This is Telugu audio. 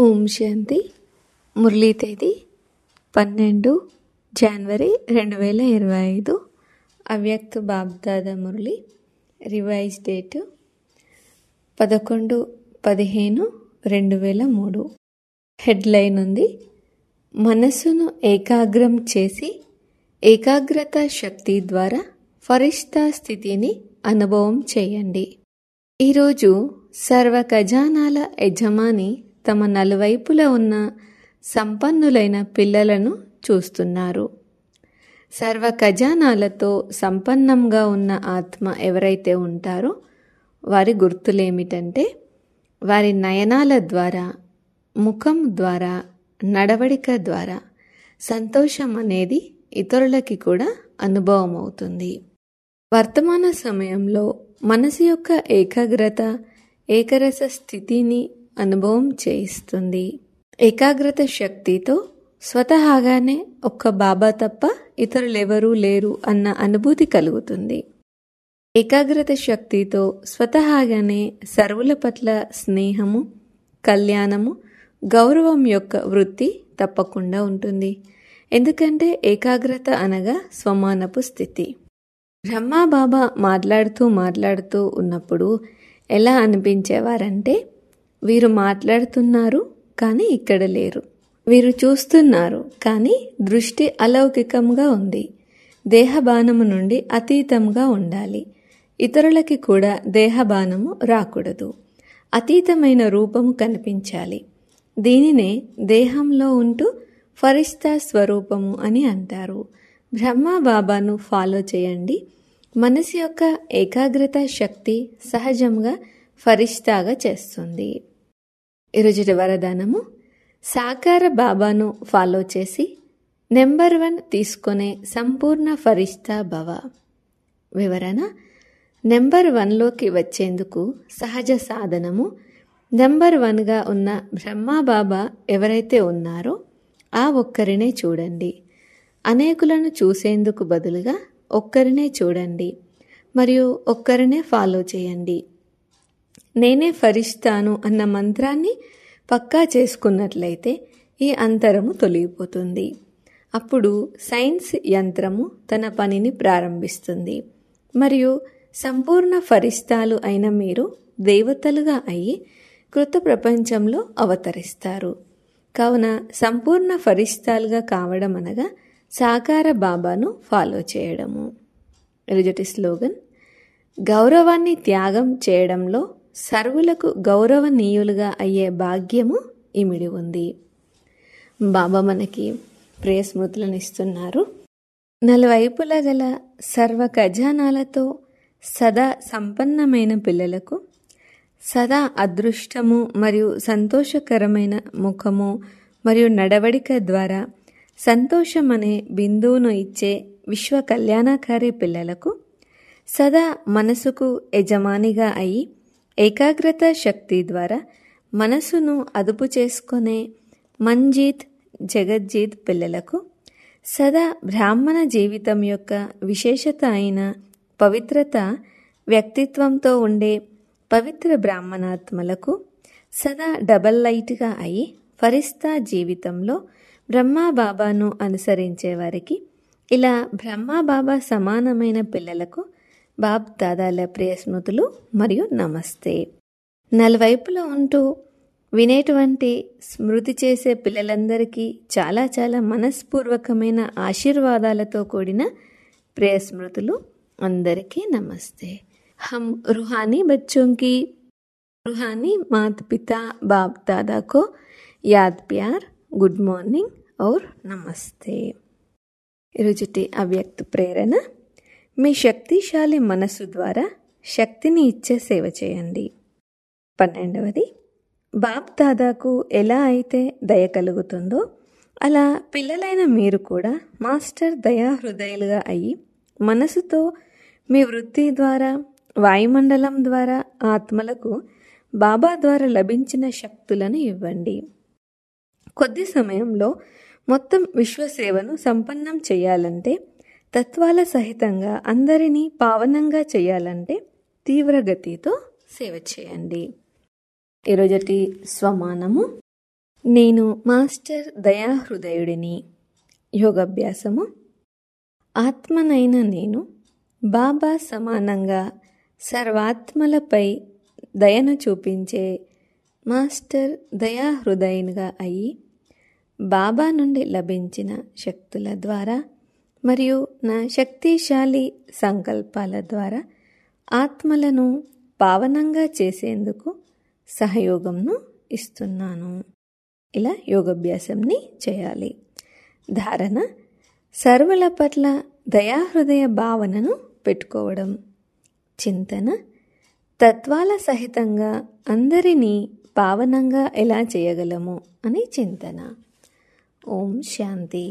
ఓం శాంతి మురళీ తేదీ పన్నెండు జనవరి రెండు వేల ఇరవై ఐదు అవ్యక్త బాబ్దాద మురళి రివైజ్ డేటు పదకొండు పదిహేను రెండు వేల మూడు హెడ్లైన్ ఉంది మనస్సును ఏకాగ్రం చేసి ఏకాగ్రత శక్తి ద్వారా ఫరిష్తా స్థితిని అనుభవం చేయండి ఈరోజు సర్వ ఖజానాల యజమాని తమ నలువైపులా ఉన్న సంపన్నులైన పిల్లలను చూస్తున్నారు సర్వ ఖజానాలతో సంపన్నంగా ఉన్న ఆత్మ ఎవరైతే ఉంటారో వారి గుర్తులేమిటంటే వారి నయనాల ద్వారా ముఖం ద్వారా నడవడిక ద్వారా సంతోషం అనేది ఇతరులకి కూడా అనుభవం అవుతుంది వర్తమాన సమయంలో మనసు యొక్క ఏకాగ్రత ఏకరస స్థితిని అనుభవం చేయిస్తుంది ఏకాగ్రత శక్తితో స్వతహాగానే ఒక్క బాబా తప్ప ఇతరులెవరూ లేరు అన్న అనుభూతి కలుగుతుంది ఏకాగ్రత శక్తితో స్వతహాగానే సర్వుల పట్ల స్నేహము కళ్యాణము గౌరవం యొక్క వృత్తి తప్పకుండా ఉంటుంది ఎందుకంటే ఏకాగ్రత అనగా స్వమానపు స్థితి బ్రహ్మా బాబా మాట్లాడుతూ మాట్లాడుతూ ఉన్నప్పుడు ఎలా అనిపించేవారంటే వీరు మాట్లాడుతున్నారు కానీ ఇక్కడ లేరు వీరు చూస్తున్నారు కానీ దృష్టి అలౌకికంగా ఉంది దేహబానము నుండి అతీతంగా ఉండాలి ఇతరులకి కూడా దేహబానము రాకూడదు అతీతమైన రూపము కనిపించాలి దీనినే దేహంలో ఉంటూ ఫరిష్తా స్వరూపము అని అంటారు బ్రహ్మ బాబాను ఫాలో చేయండి మనసు యొక్క ఏకాగ్రత శక్తి సహజంగా ఫరిష్తాగా చేస్తుంది ఈరోజు వరదానము సాకార బాబాను ఫాలో చేసి నెంబర్ వన్ తీసుకునే సంపూర్ణ ఫరిష్తా భవ వివరణ నెంబర్ వన్లోకి వచ్చేందుకు సహజ సాధనము నెంబర్ వన్గా ఉన్న బ్రహ్మా బాబా ఎవరైతే ఉన్నారో ఆ ఒక్కరినే చూడండి అనేకులను చూసేందుకు బదులుగా ఒక్కరినే చూడండి మరియు ఒక్కరినే ఫాలో చేయండి నేనే ఫరిస్తాను అన్న మంత్రాన్ని పక్కా చేసుకున్నట్లయితే ఈ అంతరము తొలగిపోతుంది అప్పుడు సైన్స్ యంత్రము తన పనిని ప్రారంభిస్తుంది మరియు సంపూర్ణ ఫరిస్తాలు అయిన మీరు దేవతలుగా అయి కృత ప్రపంచంలో అవతరిస్తారు కావున సంపూర్ణ ఫరిస్తాలుగా కావడం అనగా సాకార బాబాను ఫాలో చేయడము రిజటి స్లోగన్ గౌరవాన్ని త్యాగం చేయడంలో సర్వులకు గౌరవనీయులుగా అయ్యే భాగ్యము ఇమిడి ఉంది బాబా మనకి ప్రియ స్మృతులను ఇస్తున్నారు నలువైపులా గల సర్వ ఖజానాలతో సదా సంపన్నమైన పిల్లలకు సదా అదృష్టము మరియు సంతోషకరమైన ముఖము మరియు నడవడిక ద్వారా సంతోషం అనే బిందువును ఇచ్చే విశ్వ కళ్యాణకారి పిల్లలకు సదా మనసుకు యజమానిగా అయి ఏకాగ్రత శక్తి ద్వారా మనసును అదుపు చేసుకునే మంజీత్ జగజ్జీత్ పిల్లలకు సదా బ్రాహ్మణ జీవితం యొక్క విశేషత అయిన పవిత్రత వ్యక్తిత్వంతో ఉండే పవిత్ర బ్రాహ్మణాత్మలకు సదా డబల్ లైట్గా అయి ఫరిస్తా జీవితంలో బ్రహ్మా బాబాను అనుసరించే వారికి ఇలా బ్రహ్మా బాబా సమానమైన పిల్లలకు బాబ్ దాదాల ప్రియ స్మృతులు మరియు నమస్తే నలువైపులో ఉంటూ వినేటువంటి స్మృతి చేసే పిల్లలందరికీ చాలా చాలా మనస్పూర్వకమైన ఆశీర్వాదాలతో కూడిన ప్రియ స్మృతులు అందరికీ నమస్తే हम रूहानी बच्चों की रूहानी माता पिता बाप दादा को याद प्यार గుడ్ మార్నింగ్ ఔర్ నమస్తే ఈరోజుటి అవ్యక్త ప్రేరణ మీ శక్తిశాలి మనసు ద్వారా శక్తిని ఇచ్చే సేవ చేయండి పన్నెండవది బాప్ దాదాకు ఎలా అయితే దయ కలుగుతుందో అలా పిల్లలైన మీరు కూడా మాస్టర్ దయా హృదయాలుగా అయ్యి మనసుతో మీ వృత్తి ద్వారా వాయుమండలం ద్వారా ఆత్మలకు బాబా ద్వారా లభించిన శక్తులను ఇవ్వండి కొద్ది సమయంలో మొత్తం విశ్వసేవను సంపన్నం చేయాలంటే తత్వాల సహితంగా అందరినీ పావనంగా చేయాలంటే తీవ్రగతితో సేవ చేయండి ఈరోజటి స్వమానము నేను మాస్టర్ దయాహృదయుడిని యోగాభ్యాసము ఆత్మనైన నేను బాబా సమానంగా సర్వాత్మలపై దయను చూపించే మాస్టర్ దయాహృదయునిగా అయి బాబా నుండి లభించిన శక్తుల ద్వారా మరియు నా శక్తిశాలి సంకల్పాల ద్వారా ఆత్మలను పావనంగా చేసేందుకు సహయోగంను ఇస్తున్నాను ఇలా యోగాభ్యాసంని చేయాలి ధారణ సర్వుల పట్ల దయాహృదయ భావనను పెట్టుకోవడం చింతన తత్వాల సహితంగా అందరినీ పావనంగా ఎలా చేయగలము అని చింతన ఓం శాంతి